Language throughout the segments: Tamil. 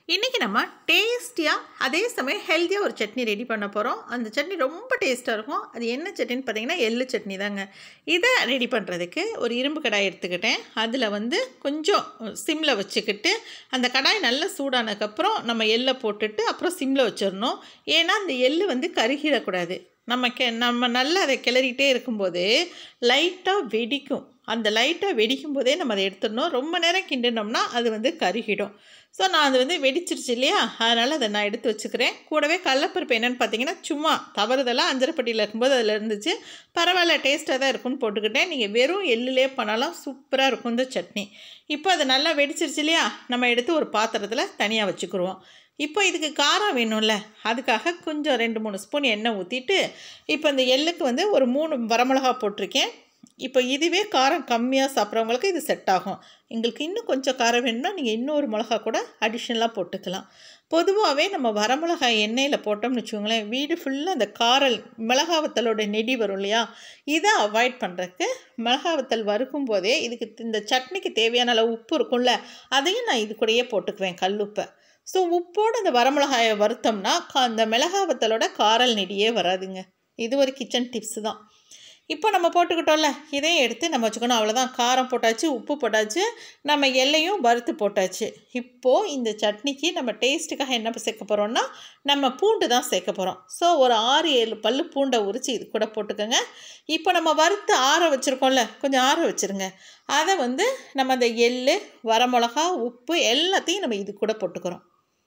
இன்றைக்கி நம்ம டேஸ்டியாக அதே சமயம் ஹெல்த்தியாக ஒரு சட்னி ரெடி பண்ண போகிறோம் அந்த சட்னி ரொம்ப டேஸ்ட்டாக இருக்கும் அது என்ன சட்னின்னு பார்த்தீங்கன்னா எள்ளு சட்னி தாங்க இதை ரெடி பண்ணுறதுக்கு ஒரு இரும்பு கடாய் எடுத்துக்கிட்டேன் அதில் வந்து கொஞ்சம் சிம்மில் வச்சுக்கிட்டு அந்த கடாய் நல்லா சூடானதுக்கப்புறம் நம்ம எள்ளை போட்டுட்டு அப்புறம் சிம்மில் வச்சிடணும் ஏன்னா அந்த எள்ளு வந்து கருகிடக்கூடாது நம்ம கெ நம்ம நல்லா அதை கிளறிட்டே இருக்கும்போது லைட்டாக வெடிக்கும் அந்த லைட்டாக வெடிக்கும் போதே நம்ம அதை எடுத்துடணும் ரொம்ப நேரம் கிண்டினோம்னா அது வந்து கருகிடும் ஸோ நான் அது வந்து வெடிச்சிருச்சு இல்லையா அதனால் அதை நான் எடுத்து வச்சுக்கிறேன் கூடவே கடலப்பருப்பு என்னென்னு பார்த்தீங்கன்னா சும்மா தவறுதெல்லாம் அஞ்சரைப்பட்டியில் இருக்கும்போது அதில் இருந்துச்சு பரவாயில்ல டேஸ்ட்டாக தான் இருக்கும்னு போட்டுக்கிட்டேன் நீங்கள் வெறும் எள்ளுலே பண்ணாலும் சூப்பராக இருக்கும் இந்த சட்னி இப்போ அது நல்லா வெடிச்சிருச்சு இல்லையா நம்ம எடுத்து ஒரு பாத்திரத்தில் தனியாக வச்சுக்கிருவோம் இப்போ இதுக்கு காரம் வேணும்ல அதுக்காக கொஞ்சம் ரெண்டு மூணு ஸ்பூன் எண்ணெய் ஊற்றிட்டு இப்போ இந்த எள்ளுக்கு வந்து ஒரு மூணு வரமிளகா போட்டிருக்கேன் இப்போ இதுவே காரம் கம்மியாக சாப்பிட்றவங்களுக்கு இது செட் ஆகும் எங்களுக்கு இன்னும் கொஞ்சம் காரம் வேணும்னா நீங்கள் இன்னொரு மிளகா கூட அடிஷ்னலாக போட்டுக்கலாம் பொதுவாகவே நம்ம வரமிளகாய் எண்ணெயில் போட்டோம்னு வச்சுக்கோங்களேன் வீடு ஃபுல்லாக அந்த காரல் மிளகாவத்தலோட நெடி வரும் இல்லையா இதை அவாய்ட் பண்ணுறதுக்கு மிளகாவத்தல் வறுக்கும் போதே இதுக்கு இந்த சட்னிக்கு தேவையான அளவு உப்பு இருக்கும்ல அதையும் நான் இது கூடயே போட்டுக்குவேன் கல்லுப்பை ஸோ உப்போடு அந்த வரமிளகாயை வறுத்தோம்னா கா அந்த மிளகாவத்தலோட காரல் நெடியே வராதுங்க இது ஒரு கிச்சன் டிப்ஸு தான் இப்போ நம்ம போட்டுக்கிட்டோம்ல இதையும் எடுத்து நம்ம வச்சுக்கணும் அவ்வளோதான் காரம் போட்டாச்சு உப்பு போட்டாச்சு நம்ம எல்லையும் வறுத்து போட்டாச்சு இப்போது இந்த சட்னிக்கு நம்ம டேஸ்ட்டுக்காக என்ன சேர்க்க போகிறோம்னா நம்ம பூண்டு தான் சேர்க்க போகிறோம் ஸோ ஒரு ஆறு ஏழு பல் பூண்டை உரித்து இது கூட போட்டுக்கோங்க இப்போ நம்ம வறுத்து ஆற வச்சுருக்கோம்ல கொஞ்சம் ஆற வச்சுருங்க அதை வந்து நம்ம அந்த எள் வரமிளகா உப்பு எல்லாத்தையும் நம்ம இது கூட போட்டுக்கிறோம்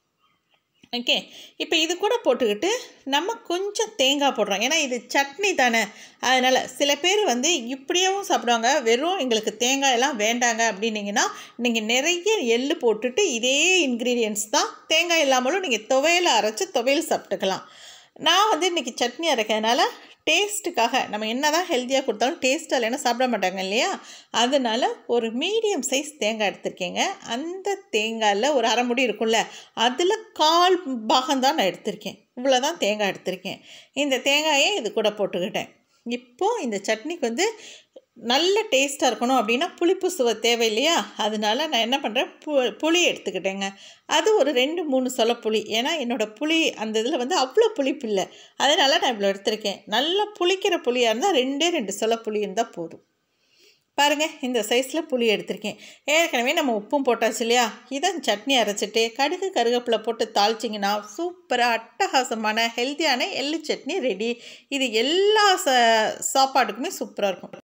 ஓகே இப்போ இது கூட போட்டுக்கிட்டு நம்ம கொஞ்சம் தேங்காய் போடுறோம் ஏன்னா இது சட்னி தானே அதனால் சில பேர் வந்து இப்படியேவும் சாப்பிடுவாங்க வெறும் எங்களுக்கு தேங்காய் எல்லாம் வேண்டாங்க அப்படின்னீங்கன்னா நீங்கள் நிறைய எள் போட்டுட்டு இதே இன்க்ரீடியன்ஸ் தான் தேங்காய் இல்லாமலும் நீங்கள் துவையல் அரைச்சி துவையல் சாப்பிட்டுக்கலாம் நான் வந்து இன்றைக்கி சட்னி அரைக்கிறதுனால டேஸ்ட்டுக்காக நம்ம என்ன தான் ஹெல்த்தியாக கொடுத்தாலும் டேஸ்ட்டாக இல்லைன்னா சாப்பிட மாட்டாங்க இல்லையா அதனால் ஒரு மீடியம் சைஸ் தேங்காய் எடுத்திருக்கேங்க அந்த தேங்காயில் ஒரு அரை முடி இருக்கும்ல அதில் கால் பாகம் தான் நான் எடுத்திருக்கேன் இவ்வளோ தான் தேங்காய் எடுத்திருக்கேன் இந்த தேங்காயை இது கூட போட்டுக்கிட்டேன் இப்போது இந்த சட்னிக்கு வந்து நல்ல டேஸ்ட்டாக இருக்கணும் அப்படின்னா புளிப்பு சுவை தேவை இல்லையா அதனால நான் என்ன பண்ணுறேன் பு புளி எடுத்துக்கிட்டேங்க அது ஒரு ரெண்டு மூணு சொல புளி ஏன்னா என்னோடய புளி அந்த இதில் வந்து அவ்வளோ புளிப்பு இல்லை அதனால் நான் இவ்வளோ எடுத்திருக்கேன் நல்லா புளிக்கிற புளியாக இருந்தால் ரெண்டே ரெண்டு சொல புளி இருந்தால் போதும் பாருங்கள் இந்த சைஸில் புளி எடுத்திருக்கேன் ஏற்கனவே நம்ம உப்பும் போட்டாச்சு இல்லையா இதை சட்னி அரைச்சிட்டு கடுகு கருவேப்பிலை போட்டு தாளிச்சிங்கன்னா சூப்பராக அட்டகாசமான ஹெல்த்தியான எள்ளு சட்னி ரெடி இது எல்லா ச சாப்பாட்டுக்குமே சூப்பராக இருக்கும்